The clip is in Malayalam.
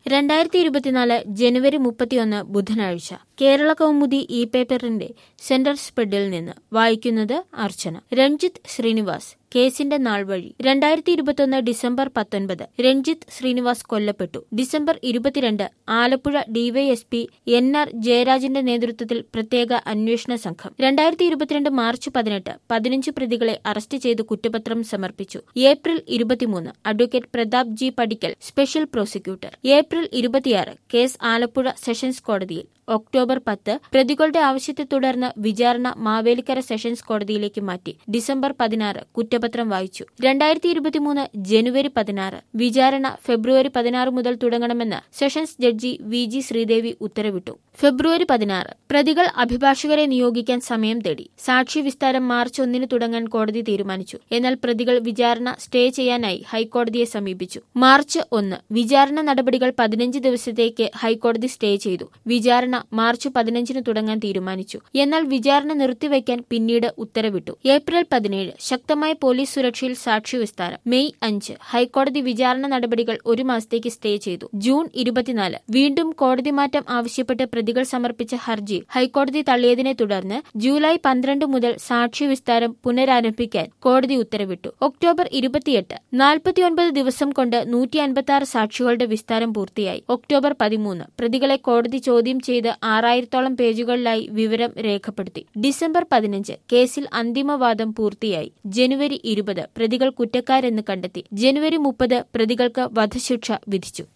രണ്ടായിരത്തി ഇരുപത്തിനാല് ജനുവരി മുപ്പത്തിയൊന്ന് ബുധനാഴ്ച കേരള കൗമുദി ഇ പേപ്പറിന്റെ സെന്റർ സ്പ്രെഡിൽ നിന്ന് വായിക്കുന്നത് അർച്ചന രഞ്ജിത്ത് ശ്രീനിവാസ് കേസിന്റെ നാൾ വഴി രണ്ടായിരത്തി ഇരുപത്തൊന്ന് ഡിസംബർ പത്തൊൻപത് രഞ്ജിത്ത് ശ്രീനിവാസ് കൊല്ലപ്പെട്ടു ഡിസംബർ ഇരുപത്തിരണ്ട് ആലപ്പുഴ ഡിവൈഎസ്പി എൻ ആർ ജയരാജന്റെ നേതൃത്വത്തിൽ പ്രത്യേക അന്വേഷണ സംഘം രണ്ടായിരത്തി ഇരുപത്തിരണ്ട് മാർച്ച് പതിനെട്ട് പതിനഞ്ച് പ്രതികളെ അറസ്റ്റ് ചെയ്ത് കുറ്റപത്രം സമർപ്പിച്ചു ഏപ്രിൽ ഇരുപത്തിമൂന്ന് advocate Pratap G Padikkal special prosecutor April ഇരുപത്തിയാറ് കേസ് ആലപ്പുഴ സെഷൻസ് കോടതിയിൽ ഒക്ടോബർ പത്ത് പ്രതികളുടെ ആവശ്യത്തെ തുടർന്ന് വിചാരണ മാവേലിക്കര സെഷൻസ് കോടതിയിലേക്ക് മാറ്റി ഡിസംബർ പതിനാറ് കുറ്റപത്രം വായിച്ചു രണ്ടായിരത്തി ഇരുപത്തിമൂന്ന് ജനുവരി പതിനാറ് വിചാരണ ഫെബ്രുവരി പതിനാറ് മുതൽ തുടങ്ങണമെന്ന് sessions judge V G Sreedevi ഉത്തരവിട്ടു ഫെബ്രുവരി പതിനാറ് പ്രതികൾ അഭിഭാഷകരെ നിയോഗിക്കാൻ സമയം തേടി സാക്ഷി വിസ്താരം മാർച്ച് ഒന്നിന് തുടങ്ങാൻ കോടതി തീരുമാനിച്ചു എന്നാൽ പ്രതികൾ വിചാരണ സ്റ്റേ ചെയ്യാനായി ഹൈക്കോടതിയെ സമീപിച്ചു മാർച്ച് ഒന്ന് വിചാരണ നടപടികൾ പതിനഞ്ച് ദിവസത്തേക്ക് ഹൈക്കോടതി സ്റ്റേ ചെയ്തു വിചാരണ മാർച്ച് പതിനഞ്ചിന് തുടങ്ങാൻ തീരുമാനിച്ചു എന്നാൽ വിചാരണ നിർത്തിവെക്കാൻ പിന്നീട് ഉത്തരവിട്ടു ഏപ്രിൽ പതിനേഴ് ശക്തമായ പോലീസ് സുരക്ഷയിൽ സാക്ഷി വിസ്താരം മെയ് അഞ്ച് ഹൈക്കോടതി വിചാരണ നടപടികൾ ഒരു മാസത്തേക്ക് സ്റ്റേ ചെയ്തു ജൂൺ ഇരുപത്തിനാല് വീണ്ടും കോടതി മാറ്റം ആവശ്യപ്പെട്ട് പ്രതികൾ സമർപ്പിച്ച ഹർജി ഹൈക്കോടതി തള്ളിയതിനെ തുടർന്ന് ജൂലൈ പന്ത്രണ്ട് മുതൽ സാക്ഷി വിസ്താരം പുനരാരംഭിക്കാൻ കോടതി ഉത്തരവിട്ടു ഒക്ടോബർ ഇരുപത്തിയെട്ട് നാൽപ്പത്തിയൊൻപത് ദിവസം കൊണ്ട് നൂറ്റി അൻപത്തി ആറ് സാക്ഷികളുടെ വിസ്താരം പൂർത്തിയായി ഒക്ടോബർ പതിമൂന്ന് പ്രതികളെ കോടതി ചോദ്യം ചെയ്ത് ആറായിരത്തോളം പേജുകളിലായി വിവരം രേഖപ്പെടുത്തി ഡിസംബർ പതിനഞ്ച് കേസിൽ അന്തിമവാദം പൂർത്തിയായി ജനുവരി ഇരുപത് പ്രതികൾ കുറ്റക്കാരെന്ന് കണ്ടെത്തി ജനുവരി മുപ്പത് പ്രതികൾക്ക് വധശിക്ഷ വിധിച്ചു